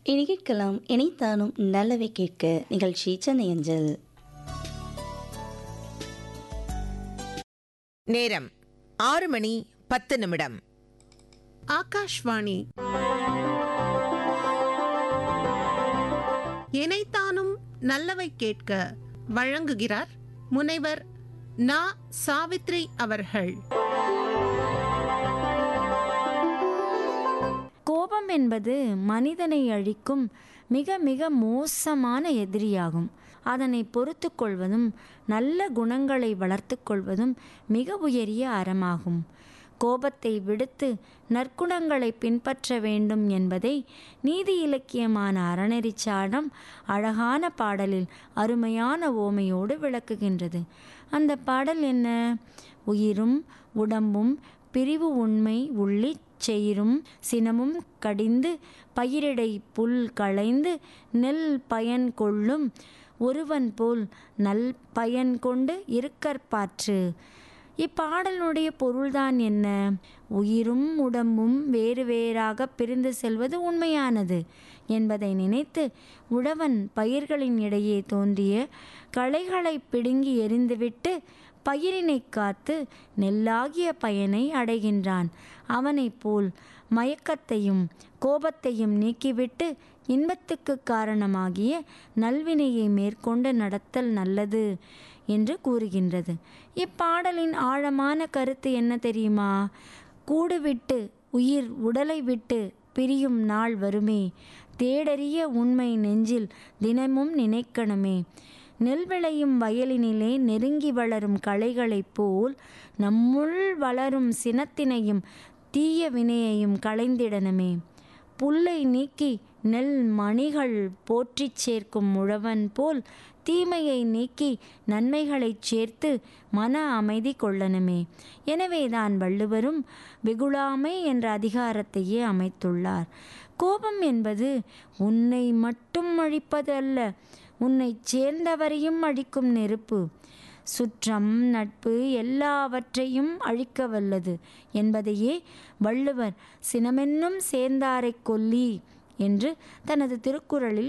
இனி கேட்கலாம் இணைத்தானும் நல்லவை கேட்க நிகழ்ச்சி சென்னை அஞ்சல் நேரம் ஆறு மணி பத்து நிமிடம் ஆகாஷ்வாணி இணைத்தானும் நல்லவை கேட்க வழங்குகிறார் முனைவர் நா சாவித்ரி அவர்கள் கோபம் என்பது மனிதனை அழிக்கும் மிக மிக மோசமான எதிரியாகும் அதனை பொறுத்து கொள்வதும் நல்ல குணங்களை வளர்த்து கொள்வதும் மிக உயரிய அறமாகும் கோபத்தை விடுத்து நற்குணங்களை பின்பற்ற வேண்டும் என்பதை நீதி இலக்கியமான அறநெறிச்சாடம் அழகான பாடலில் அருமையான ஓமையோடு விளக்குகின்றது அந்த பாடல் என்ன உயிரும் உடம்பும் பிரிவு உண்மை உள்ளிச் செயிரும் சினமும் கடிந்து பயிரிடை புல் களைந்து நெல் பயன் கொள்ளும் ஒருவன் போல் நல் பயன் கொண்டு இருக்கற்பாற்று இப்பாடலுடைய பொருள்தான் என்ன உயிரும் உடம்பும் வேறு வேறாக பிரிந்து செல்வது உண்மையானது என்பதை நினைத்து உழவன் பயிர்களின் இடையே தோன்றிய களைகளை பிடுங்கி எறிந்துவிட்டு பயிரினை காத்து நெல்லாகிய பயனை அடைகின்றான் அவனைப் போல் மயக்கத்தையும் கோபத்தையும் நீக்கிவிட்டு இன்பத்துக்கு காரணமாகிய நல்வினையை மேற்கொண்டு நடத்தல் நல்லது என்று கூறுகின்றது இப்பாடலின் ஆழமான கருத்து என்ன தெரியுமா கூடு விட்டு உயிர் உடலை விட்டு பிரியும் நாள் வருமே தேடறிய உண்மை நெஞ்சில் தினமும் நினைக்கணுமே நெல் விளையும் வயலினிலே நெருங்கி வளரும் களைகளைப் போல் நம்முள் வளரும் சினத்தினையும் தீய வினையையும் களைந்திடணுமே புல்லை நீக்கி நெல் மணிகள் போற்றிச் சேர்க்கும் உழவன் போல் தீமையை நீக்கி நன்மைகளைச் சேர்த்து மன அமைதி கொள்ளணுமே எனவேதான் வள்ளுவரும் வெகுளாமை என்ற அதிகாரத்தையே அமைத்துள்ளார் கோபம் என்பது உன்னை மட்டும் அழிப்பது அல்ல உன்னைச் சேர்ந்தவரையும் அழிக்கும் நெருப்பு சுற்றம் நட்பு எல்லாவற்றையும் அழிக்க வல்லது என்பதையே வள்ளுவர் சினமென்னும் சேர்ந்தாரைக் கொல்லி என்று தனது திருக்குறளில்